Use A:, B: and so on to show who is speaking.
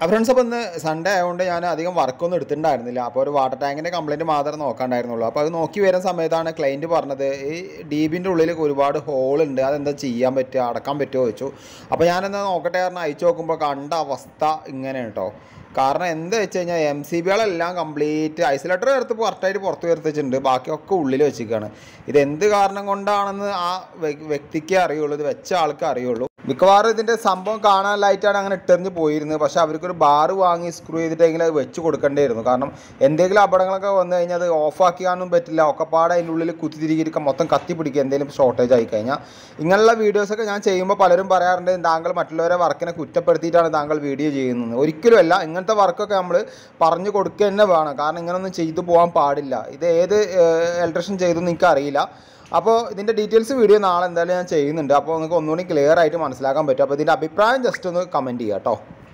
A: friends അപ്പോൾ ഇന്ന് Sunday ആയതുകൊണ്ട് ഞാൻ അധികം വർക്കൊന്നും എടുത്തിട്ടുണ്ടായിരുന്നില്ല അപ്പോൾ ഒരു വാട്ടർ ടാങ്കിൻ്റെ കംപ്ലയിൻറ്റ് മാത്രമേ നോക്കാണ്ടായിരുന്നുള്ളൂ അപ്പോൾ അത് നോക്കി വരുന്ന സമയത്താണ് ക്ലയൻറ്റ് പറഞ്ഞത് ഈ ഡീബിൻ്റെ ഉള്ളിൽ ഒരുപാട് ഹോൾ ഉണ്ട് അതെന്താ ചെയ്യാൻ പറ്റുക അടക്കാൻ പറ്റുമോ ചോദിച്ചു അപ്പോൾ ഞാനെന്താ നോക്കട്ടെ കാരണം അയച്ചു നോക്കുമ്പോൾ കണ്ട അവസ്ഥ ഇങ്ങനെയാണ് കേട്ടോ കാരണം എന്താ വെച്ച് കഴിഞ്ഞാൽ എം സി ബികളെല്ലാം കംപ്ലീറ്റ് ഐസൊലേറ്റർ എടുത്ത് കറക്റ്റായിട്ട് പുറത്ത് വരുത്തിച്ചിട്ടുണ്ട് ബാക്കിയൊക്കെ ഉള്ളിൽ വെച്ചിരിക്കുകയാണ് ഇത് എന്ത് കാരണം കൊണ്ടാണെന്ന് ആ വ്യ- വ്യക്തിക്കേ അറിയുള്ളൂ ഇത് വെച്ച ആൾക്ക് അറിയുള്ളൂ മിക്കവാറും ഇതിൻ്റെ സംഭവം കാണാനായിട്ടാണ് അങ്ങനെ ഇട്ടെറിഞ്ഞ് പോയിരുന്നത് പക്ഷേ അവർക്കൊരു ബാറ് വാങ്ങി സ്ക്രൂ ചെയ്തിട്ടെങ്കിലും അത് വെച്ച് കൊടുക്കേണ്ടിയിരുന്നു കാരണം എന്തെങ്കിലും അപകടങ്ങളൊക്കെ വന്നു കഴിഞ്ഞാൽ അത് ഓഫാക്കിയാനും പറ്റില്ല ഒക്കെപ്പാടെ അതിൻ്റെ ഉള്ളിൽ കുത്തിത്തിരിക്കുക മൊത്തം കത്തി പിടിക്കുക എന്തെങ്കിലും ഷോർട്ടേജ് ആയി കഴിഞ്ഞാൽ ഇങ്ങനെയുള്ള വീഡിയോസൊക്കെ ഞാൻ ചെയ്യുമ്പോൾ പലരും പറയാറുണ്ട് താങ്കൾ മറ്റുള്ളവരെ വർക്കിനെ കുറ്റപ്പെടുത്തിയിട്ടാണ് താങ്കൾ വീഡിയോ ചെയ്യുന്നത് ഒരിക്കലുമല്ല ഇങ്ങനത്തെ വർക്കൊക്കെ നമ്മൾ പറഞ്ഞു കൊടുക്കുക തന്നെ വേണം കാരണം ഇങ്ങനൊന്നും ചെയ്തു പോകാൻ പാടില്ല ഇത് ഏത് ഇലക്ട്രീഷ്യൻ ചെയ്തെന്ന് എനിക്ക് അറിയില്ല അപ്പോൾ ഇതിൻ്റെ ഡീറ്റെയിൽസ് വീഡിയോ നാളെ എന്തായാലും ഞാൻ ചെയ്യുന്നുണ്ട് അപ്പോൾ നിങ്ങൾക്ക് ഒന്നുകൂടി ക്ലിയർ ആയിട്ട് മനസ്സിലാക്കാൻ പറ്റും അപ്പോൾ ഇതിൻ്റെ അഭിപ്രായം ജസ്റ്റ് ഒന്ന് കമൻറ്റ് ചെയ്യാം കേട്ടോ